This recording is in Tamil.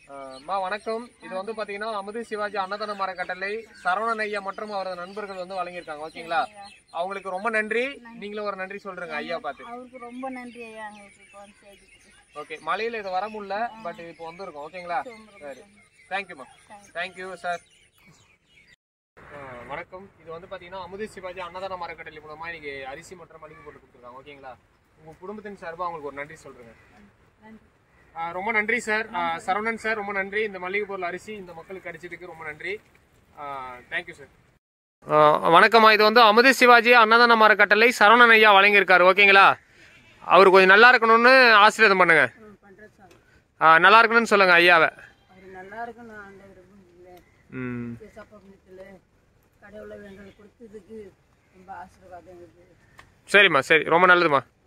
அம்மா வணக்கம் இது வந்து பாத்தீங்கன்னா அமுது சிவாஜி அன்னதான மரக்கட்டளை சரவணன் ஐயா மற்றும் அவரது நண்பர்கள் வந்து வழங்கியிருக்காங்க ஓகேங்களா அவங்களுக்கு ரொம்ப நன்றி நீங்களும் ஒரு நன்றி சொல்றேங்க ஐயா பார்த்து அவருக்கு ரொம்ப நன்றி ஐயா எங்களுக்கு இப்போ வந்து செய்ததுக்கு ஓகே மலையில இது வர முடியல பட் இப்போ வந்திருக்கோம் ஓகேங்களா சரி தேங்க்யூம்மா தேங்க்யூ சார் வணக்கம் இது வந்து பாத்தீங்கன்னா அமுது சிவாஜி அன்னதான மரக்கட்டளை மூலமா இன்னைக்கு அரிசி மற்றும் மளிகை பொருள் கொடுத்துருக்காங்க ஓகேங்களா உங்க குடும்பத்தின் சார்பா அவங்களுக்கு ஒரு நன்றி சொல்றேங்க நன்றி ஆ, ரொம்ப நன்றி சார் ஆ, சரவணன் சார் ரொம்ப நன்றி இந்த மளிகை பொருள் அரிசி இந்த மக்களுக்கு கிடைச்சதுக்கு ரொம்ப நன்றி தேங்க்யூ சார் வணக்கம்மா இது வந்து அமுது சிவாஜி அன்னதான மரக்கட்டளை சரவணன் ஐயா வழங்கியிருக்காரு ஓகேங்களா அவர் கொஞ்சம் நல்லா இருக்கணும்னு ஆசீர்வாதம் பண்ணுங்க பண்ணுறேன் சார் ஆ, நல்லா இருக்கணும்னு சொல்லுங்க ஐயாவை அவர் நல்லா இருக்கணும் அந்த இல்லை ம் விசப்பத்தில் கடவுளை எங்களுக்கு கொடுத்ததுக்கு ரொம்ப ஆசீர்வாதம் இருக்குது சரிம்மா சரி ரொம்ப நல்லதும்மா